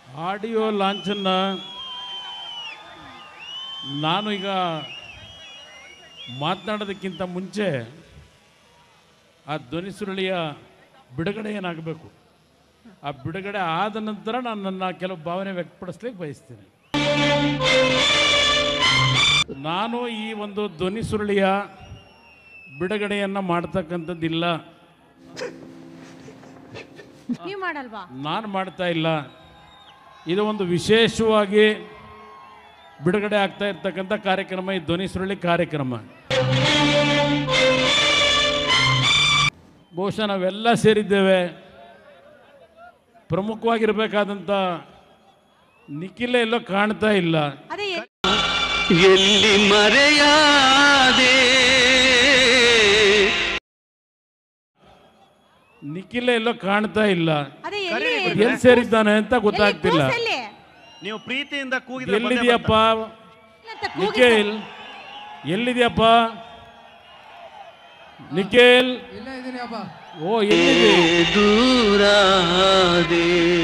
Audio ಲಾಂಚನ್ನು ನಾನು ಈಗ ಮಾತನಾಡೋದಕ್ಕಿಂತ ಮುಂಚೆ ಆ ಧ್ವನಿ ಸುರುಳಿಯ ಬಿಡುಗಡೆ ಏನಾಗಬೇಕು ಆ ಬಿಡುಗಡೆ ಆದ ನಂತರ ನಾನು ನನ್ನ ಕೆಲವು ಭಾವನೆ ವ್ಯಕ್ತಪಡಿಸ್ಲಿಕ್ಕೆ ಬಯಸ್ತೀನಿ ನಾನು ಈ ಒಂದು ಧ್ವನಿ ಸುರುಳಿಯ ಬಿಡುಗಡೆಯನ್ನು ಮಾಡ್ತಕ್ಕಂಥದ್ದಿಲ್ಲ ನೀವ್ ಮಾಡಲ್ವಾ ನಾನು ಮಾಡ್ತಾ ಇಲ್ಲ ಇದು ಒಂದು ವಿಶೇಷವಾಗಿ ಬಿಡುಗಡೆ ಆಗ್ತಾ ಇರ್ತಕ್ಕಂಥ ಕಾರ್ಯಕ್ರಮ ಈ ಧ್ವನಿ ಸುರುಳಿ ಕಾರ್ಯಕ್ರಮ ಬಹುಶಃ ನಾವೆಲ್ಲ ಸೇರಿದ್ದೇವೆ ಪ್ರಮುಖವಾಗಿರಬೇಕಾದಂಥ ನಿಖಿಲ ಎಲ್ಲೋ ಕಾಣ್ತಾ ಇಲ್ಲ ಅದೇ ಎ- ಎಲ್ಲಿ ಮರೆಯಾದೆ ನಿಖಿಲ ಎಲ್ಲೋ ಕಾಣ್ತಾ ಇಲ್ಲ ಅದೇ ಎಲ್ಲಿ ಎಲ್ಲಿ ಸೇರಿದ್ದಾನೆ ಅಂತ ಎಲ್ಲಿ ಗೊತ್ತಾಗ್ತಿಲ್ಲ ಕೂಸಲ್ಲಿ? ನೀವು ಪ್ರೀತಿಯಿಂದ ಕೂಗಿದ್ರೆ ಬಂದೇ ಎಲ್ಲಿದೆಯಪ್ಪ ಅಂತ ಕೂಗಿ ನಿಖಿಲ್ ಎಲ್ಲಿದೆಯಪ್ಪ ನಿಖಿಲ್ ಇಲ್ಲ ಇದೀನಿ ಅಪ್ಪ ಓ ಎಲ್ಲಿದೆ ದೂರಾದೆ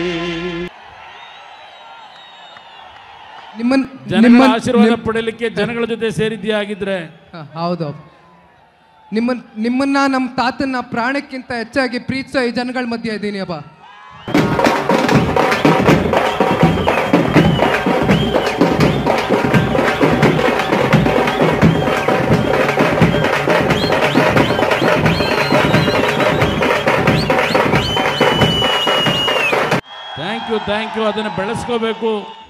ನಿಮ್ಮನ್ ಜನಗಳ ನಿಮ್ಮನ್- ಆಶೀರ್ವಾದ ನಿಮ್- ಪಡೆಯಲಿಕ್ಕೆ ಜನಗಳ ಜೊತೆ ಸೇರಿದ್ಯಾ ಆಗಿದ್ರೆ ಹ, ಹೌದು ಅಪ್ಪ. ನಿಮ್ಮನ್ ನಿಮ್ಮನ್ನ ನಮ್ಮ ತಾತನ ಪ್ರಾಣಕ್ಕಿಂತ ಹೆಚ್ಚಾಗಿ ಪ್ರೀತಿಸೋ ಈ ಜನಗಳ ಮಧ್ಯೆ ಇದ್ದೀನಿ ಅಪ್ಪ ಥ್ಯಾಂಕ್ ಯು ಥ್ಯಾಂಕ್ ಯು ಅದನ್ನು ಬೆಳೆಸ್ಕೋಬೇಕು